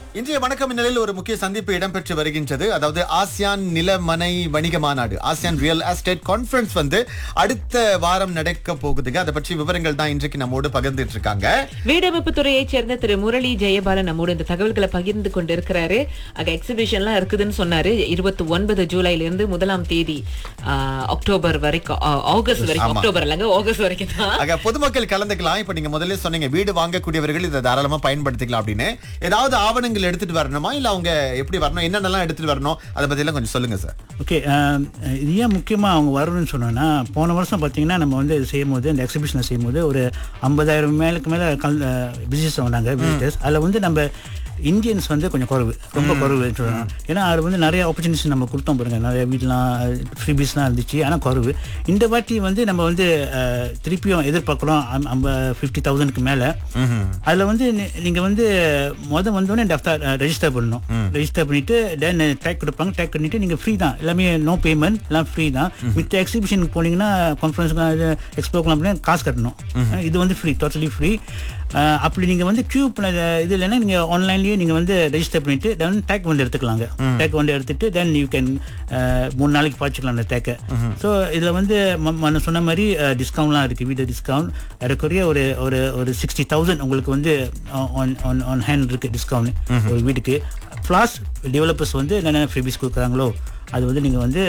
இன்றைய வணக்கம் நிலையில் ஒரு முக்கிய சந்திப்பு இடம்பெற்று வருகின்றது அதாவது ஆசியான் நிலமனை வணிக மாநாடு ஆசியான் ரியல் எஸ்டேட் கான்ஃபரன்ஸ் வந்து அடுத்த வாரம் நடக்க போகுதுங்க அதை பற்றி விவரங்கள் தான் இன்றைக்கு நம்மோடு பகிர்ந்துட்டு இருக்காங்க வீடமைப்பு துறையைச் சேர்ந்த திரு முரளி ஜெயபாலன் நம்மோடு இந்த தகவல்களை பகிர்ந்து கொண்டு இருக்கிறாரு அங்க எக்ஸிபிஷன்லாம் இருக்குதுன்னு சொன்னாரு இருபத்தி ஒன்பது ஜூலைல இருந்து முதலாம் தேதி ஆ, அக்டோபர் வரைக்கும் ஆ, ஆகஸ்ட் வரைக்கும் ஆமா. அக்டோபர் இல்லங்க ஆகஸ்ட் வரைக்கும் தான் ஆக பொதுமக்கள் கலந்துக்கலாம் இப்ப நீங்க முதல்ல சொன்னீங்க வீடு வாங்கக்கூடியவர்கள் இதை தாராளமா பயன்படுத்திக்கலாம் அப்படின்னு ஏதாவது ஆவணங்கள் எடுத்துட்டு வரணுமா இல்ல அவங்க எப்படி வரணும் என்னென்னலாம் எடுத்துட்டு வரணும் அதை பத்தி எல்லாம் கொஞ்சம் சொல்லுங்க சார் ஓகே இது ஏன் முக்கியமாக அவங்க வரணும்னு சொன்னோன்னா போன வருஷம் பார்த்தீங்கன்னா நம்ம வந்து இது செய்யும்போது இந்த எக்ஸிபிஷனை செய்யும்போது ஒரு ஐம்பதாயிரம் மேலுக்கு மேலே கல் விசிட்டர்ஸ் வந்தாங்க விசிட்டர்ஸ் அதில் வந்து நம்ம இந்தியன்ஸ் வந்து கொஞ்சம் குறைவு ரொம்ப குறைவுன்னு சொல்லலாம் ஏன்னா அது வந்து நிறைய ஆப்பர்ச்சுனிட்டிஸ் நம்ம கொடுத்தோம் பாருங்க நிறைய வீட்லாம் ஃப்ரீபீஸ்லாம் இருந்துச்சு ஆனால் குறைவு இந்த வாட்டி வந்து நம்ம வந்து அஹ், திருப்பியும் எதிர்பார்க்குறோம் ஐம்ப ஃபிஃப்டி தௌசண்ட்க்கு மேலே அதில் வந்து நீ- நீங்க வந்து மொதல் வந்தோடனே டெஃப்டார் ரெஜிஸ்டர் பண்ணணும் ரெஜிஸ்டர் பண்ணிட்டு தென் டேக் கொடுப்பாங்க டேக் பண்ணிட்டு நீங்க ஃப்ரீ தான் எல்லாமே நோ பேமெண்ட் எல்லாம் ஃப்ரீ தான் மித்த எக்ஸிபிஷனுக்கு போனீங்கன்னா கான்ஃபரன்ஸ்க்கு எக்ஸ்போக்கெலாம் அப்படின்னா காசு கட்டணும் அஹ் இது வந்து ஃப்ரீ டோட்டலி ஃப்ரீ அப்படி நீங்க வந்து கியூ பண்ண இது இல்லைன்னா நீங்க ஆன்லைன்லயே நீங்க வந்து ரெஜிஸ்டர் பண்ணிட்டு தென் டேக் வந்து எடுத்துக்கலாங்க டேக் வந்து எடுத்துட்டு தென் யூ கேன் மூணு நாளைக்கு பாய்ச்சிக்கலாம் அந்த டேக்கை ஸோ இதுல வந்து ம- ம- சொன்ன மாதிரி டிஸ்கவுண்ட்லாம் இருக்கு வீடியோ டிஸ்கவுண்ட் ஏறக்குறைய ஒரு ஒரு ஒரு சிக்ஸ்டி தௌசண்ட் உங்களுக்கு வந்து ஆன் ஆன் ஆன் ஹேண்ட் இருக்கு டிஸ்கவுண்ட் ஒரு வீட்டுக்கு ப்ளஸ் டெவலப்பர்ஸ் வந்து என்னென்ன ஃப்ரீபீஸ் கொடுக்குறாங்களோ அது வந்து நீங்கள் வந்து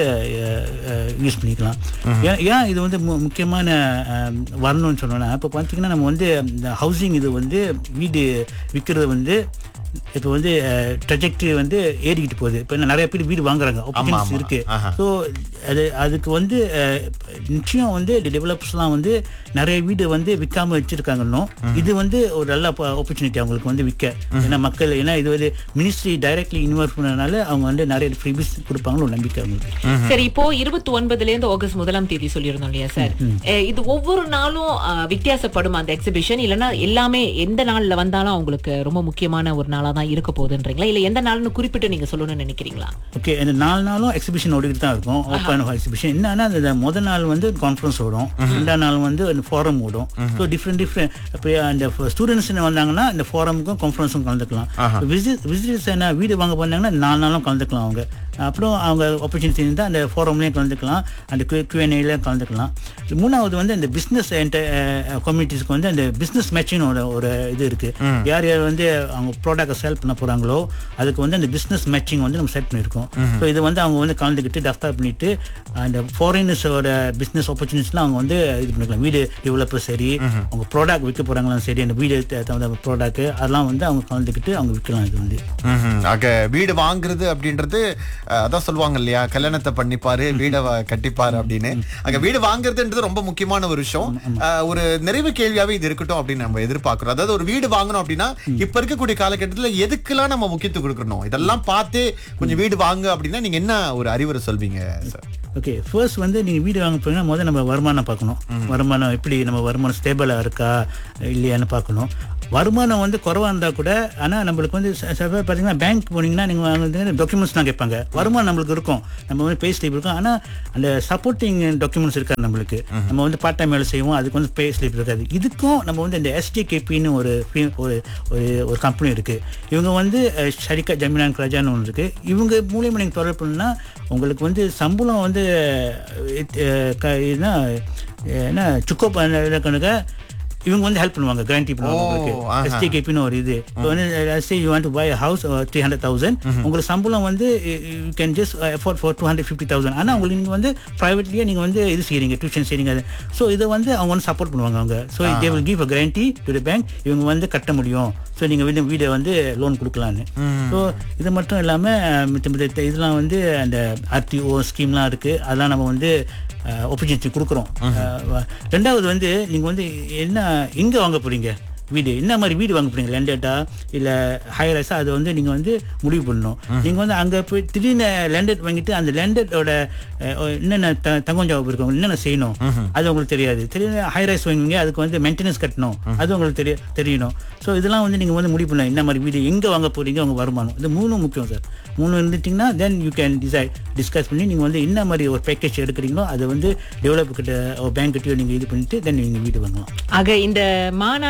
யூஸ் பண்ணிக்கலாம் ஏன் ஏன் இது வந்து மு- முக்கியமான அஹ், வரணும்னு சொன்னோன்னா இப்போ பார்த்தீங்கன்னா நம்ம வந்து இந்த ஹவுசிங் இது வந்து வீடு விற்கிறது வந்து இப்போ வந்து ட்ரெஜெக்டரி வந்து ஏறிக்கிட்டு போகுது இப்போ நிறைய பேர் வீடு வாங்குறாங்க ஆப்பர்ச்சுனிட்டிஸ் ஆமா. இருக்கு ஆஹா. ஸோ அது அதுக்கு வந்து அஹ், நிச்சயம் வந்து டெவலப்பர்ஸ்லாம் வந்து நிறைய வீடு வந்து விற்காம வச்சிருக்காங்கன்னும் இது வந்து ஒரு நல்ல ஆப்பர்ச்சுனிட்டி அவங்களுக்கு வந்து விற்க ஏன்னா மக்கள் ஏன்னா இது வந்து மினிஸ்ட்ரி டைரக்ட்லி இன்வெஸ்ட் பண்ணனால அவங்க வந்து நிறைய ஃப்ரீபீஸ் கொடுப்பாங்கன்னு ஒரு நம்பிக்கை அவங்களுக்கு சரி இப்போ இருபத்தி ஒன்பதுல இருந்து ஆகஸ்ட் முதலாம் தேதி சொல்லியிருந்தோம் இல்லையா சார் அஹ் இது ஒவ்வொரு நாளும் அஹ், வித்தியாசப்படுமா அந்த எக்ஸிபிஷன் இல்லைன்னா எல்லாமே எந்த நாள்ல வந்தாலும் அவங்களுக்கு ரொம்ப முக்கியமான ஒரு நாளா தான் இருக்க போகுதுன்றீங்களா இல்ல எந்த நாள்னு குறிப்பிட்டு நீங்க சொல்லணும்னு நினைக்கிறீங்களா ஓகே இந்த நாலு நாளும் எக்ஸிபிஷன் ஓடிட்டு தான் இருக்கும் ஓப்பன் எக்ஸிபிஷன் என்னன்னா அந்த முத நாள் வந்து கான்ஃபரன்ஸ் ஓடும் ரெண்டாம் நாள் வந்து அந்த ஃபோரம் ஓடும் ஸோ டிஃப்ரெண்ட் டிஃப்ரெண்ட் இப்போ அந்த ஸ்டூடெண்ட்ஸ் வந்தாங்கன்னா இந்த ஃபோரமுக்கும் கான்ஃபரன்ஸும் கலந்துக்கலாம் விசிட் விசிட்டர்ஸ் என்ன வீடு வாங்க போனாங்கன்னா நாலு நாளும் கலந்துக்கலாம் அவங்க அப்புறம் அவங்க ஆப்பர்ச்சுனிட்டி இருந்தால் அந்த ஃபோரம்லேயும் கலந்துக்கலாம் அந்த கியூஎன்ஏல கலந்துக்கலாம் மூணாவது வந்து அந்த பிஸ்னஸ் கம்யூனிட்டிஸ்க்கு வந்து அந்த பிஸ்னஸ் மேட்சிங் ஒரு ஒரு இது இருக்கு யார் யார் வந்து அவங்க ப்ராடக்ட்டை சேல் பண்ண போறாங்களோ அதுக்கு வந்து அந்த பிஸ்னஸ் மேட்சிங் வந்து நம்ம செட் பண்ணியிருக்கோம் ஸோ இது வந்து அவங்க வந்து கலந்துக்கிட்டு டெஃப்டார் பண்ணிட்டு அந்த ஃபாரினர்ஸோட பிஸ்னஸ் ஆப்பர்ச்சுனிட்டிஸ்லாம் அவங்க வந்து இது பண்ணிக்கலாம் வீடு டெவலப்பர் சரி அவங்க ப்ராடக்ட் விற்க போறாங்களும் சரி அந்த வீடு த- தகுந்த ப்ராடக்ட் அதெல்லாம் வந்து அவங்க கலந்துக்கிட்டு அவங்க விற்கலாம் இது வந்து ம்ஹும். ஆக வீடு வாங்குறது அப்படின்றது அஹ், அதான் சொல்லுவாங்க இல்லையா கல்யாணத்தை பண்ணிப்பாரு வீடை வ- கட்டிப்பாரு அப்படின்னு அங்க வீடு வாங்குறதுன்றது ரொம்ப முக்கியமான ஒரு விஷயம் அஹ், ஒரு நிறைவு கேள்வியாவே இது இருக்கட்டும் அப்படின்னு நம்ம எதிர்பார்க்கிறோம் அதாவது ஒரு வீடு வாங்கணும் அப்படின்னா இப்ப இருக்கக்கூடிய காலகட்டத்துல எதுக்கெல்லாம் நம்ம முக்கியத்துவம் கொடுக்கணும் இதெல்லாம் பார்த்து கொஞ்சம் வீடு வாங்க அப்படின்னா நீங்க என்ன ஒரு அறிவுரை சொல்வீங்க சார் ஓகே ஃபர்ஸ்ட் வந்து நீங்கள் வீடு வாங்க போனீங்கன்னா முதல்ல நம்ம வருமானம் பார்க்கணும் வருமானம் எப்படி நம்ம வருமானம் ஸ்டேபிளாக இருக்கா இல்லையான்னு பார்க்கணும் வருமானம் வந்து குறவாக இருந்தால் கூட ஆனால் நம்மளுக்கு வந்து ச- சில பேர் பார்த்தீங்கன்னா பேங்க் போனீங்கன்னா நீங்கள் வந்து டாக்குமெண்ட்ஸ்லாம் கேட்பாங்க வருமானம் நம்மளுக்கு இருக்கும் நம்ம வந்து பே ஸ்லிப் இருக்கும் ஆனால் அந்த சப்போர்ட்டிங் டாக்குமெண்ட்ஸ் இருக்காது நம்மளுக்கு நம்ம வந்து பார்ட் டைம் வேலை செய்வோம் அதுக்கு வந்து பே ஸ்லிப் இருக்காது இதுக்கும் நம்ம வந்து இந்த எஸ்டிகேபின்னு ஒரு fee- ஒரு ஒரு ஒரு கம்பெனி இருக்கு இவங்க வந்து அஹ், ஷரிகா ஜமீனான் கிராஜான்னு ஒன்று இருக்கு இவங்க மூலியமா நீங்கள் தொடர்பு பண்ணா உங்களுக்கு வந்து சம்பளம் வந்து அஹ், அஹ், க- என்ன என்ன சுக்கோ கணக்க இவங்க வந்து ஹெல்ப் பண்ணுவாங்க கேரண்டி பண்ணுவாங்க ஓ, உங்களுக்கு ஆஹா. எஸ்டிகேபின்னு ஒரு இது இப்போ வந்து say you want to buy house three hundred thousand உங்களுக்கு சம்பளம் வந்து you can just afford for two hundred fifty thousand ஆனால் உங்களுக்கு நீங்கள் வந்து ப்ரைவேட்லேயே நீங்கள் வந்து இது செய்கிறீங்க டியூஷன் செய்கிறீங்க ஸோ இதை வந்து அவங்க வந்து சப்போர்ட் பண்ணுவாங்க அவங்க so they will give a guarantee to the bank இவங்க வந்து கட்ட முடியும் ஸோ நீங்கள் வந்து வீடை வந்து லோன் கொடுக்கலான்னு ஸோ இது மட்டும் இல்லாமல் மித்த மித்த இதெல்லாம் வந்து அந்த ஆர்டிஓ ஸ்கீம்லாம் இருக்குது அதெல்லாம் நம்ம வந்து ஆப்பர்ச்சுனிட்டி கொடுக்குறோம் அஹ், ரெண்டாவது வந்து நீங்கள் வந்து என்ன எங்கே வாங்க போகிறீங்க வீடு என்ன மாதிரி வீடு வாங்க போறீங்க லேண்டடா இல்லை ஹைரைஸா அது வந்து நீங்கள் வந்து முடிவு பண்ணணும் நீங்கள் வந்து அங்கே போய் திடீர்னு லேண்டட் வாங்கிட்டு அந்த லேண்டடோட என்னென்ன த தங்கம் ஜாப் இருக்கும் என்னென்ன செய்யணும் அது உங்களுக்கு தெரியாது திடீர்னு ஹைரைஸ் வாங்குவீங்க அதுக்கு வந்து மெயின்டெனன்ஸ் கட்டணும் அது உங்களுக்கு தெரிய தெரியணும் ஸோ இதெல்லாம் வந்து நீங்கள் வந்து முடிவு பண்ணலாம் என்ன மாதிரி வீடு எங்கே வாங்க போறீங்க உங்க வருமானம் இது மூணும் முக்கியம் சார் மூணு இருந்துட்டிங்கன்னா then you can decide discuss பண்ணி நீங்கள் வந்து என்ன மாதிரி ஒரு பேக்கேஜ் எடுக்கிறீங்களோ அதை வந்து டெவலப் கிட்ட பேங்க் கிட்டயோ நீங்கள் இது பண்ணிட்டு தென் நீங்கள் வீடு வாங்கலாம் ஆக இந்த மாநாடு குறித்து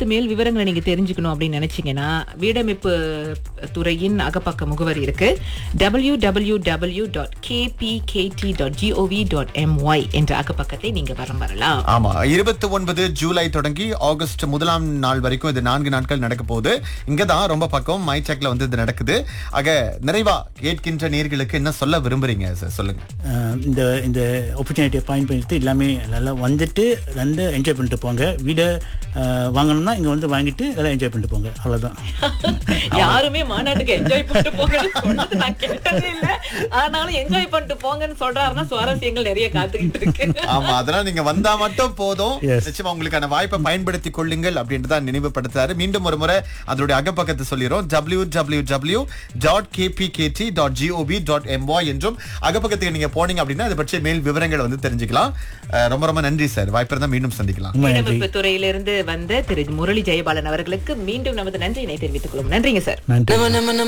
மேல் விவரங்களை நீங்க தெரிஞ்சுக்கணும் அப்படின்னு நினைச்சீங்கன்னா வீடமைப்பு துறையின் அகப்பக்க முகவரி இருக்கு W W W dot KPKT dot GOV dot MY என்ற அகப்பக்கத்தை நீங்க வரம் வரலாம் ஆமா இருபத்தி ஒன்பது ஜூலை தொடங்கி ஆகஸ்ட் முதலாம் நாள் வரைக்கும் இது நான்கு நாட்கள் நடக்க போகுது இங்கதான் ரொம்ப பக்கம் மைச்சேக்ல வந்து இது நடக்குது ஆக நிறைவா கேட்கின்ற நேர்களுக்கு என்ன சொல்ல விரும்புறீங்க சார் சொல்லுங்க அஹ் இந்த இந்த ஆப்பர்ச்சுனிட்டியை பயன்படுத்தி எல்லாமே நல்லா வந்துட்டு வந்து என்ஜாய் பண்ணிட்டு போங்க வீடை அஹ், வாங்கணும்னா இங்கே வந்து வாங்கிட்டு எல்லாம் என்ஜாய் பண்ணிட்டு போங்க அவ்வளோதான் யாருமே மாநாட்டுக்கு என்ஜாய் பண்ணிட்டு போங்கன்னு சொன்னது நான் கேட்டதே இல்ல ஆனாலும் என்ஜாய் பண்ணிட்டு போங்கன்னு சொல்றாருன்னா சுவாரஸ்யங்கள் நிறைய காத்துக்கிட்டு இருக்கு ஆமா அதெல்லாம் நீங்க வந்தா மட்டும் போதும் Yes. நிச்சயமா உங்களுக்கான வாய்ப்பை பயன்படுத்திக் கொள்ளுங்கள் அப்படின்றத நினைவுபடுத்தாரு மீண்டும் ஒரு முறை அதோட அகப்பக்கத்தை சொல்லிடுறோம் W W W dot KPKT dot GOV dot MY என்றும் அகப்பக்கத்துக்கு நீங்க போனீங்க அப்படின்னா அதை பற்றிய மேல் விவரங்களை வந்து தெரிஞ்சுக்கலாம் அஹ் ரொம்ப ரொம்ப நன்றி சார் வாய்ப்பு இருந்தா மீண்டும் சந்திக்கலாம் ரொம்ப நன்றி வீடமைப்பு துறையிலிருந்து வந்த திரு முரளி ஜெயபாலன் அவர்களுக்கு மீண்டும் நமது நன்றியினை தெரிவித்துக் கொள்ளும் நன்றிங்க சார் நன்றி நம்ம நம்ம நம்ம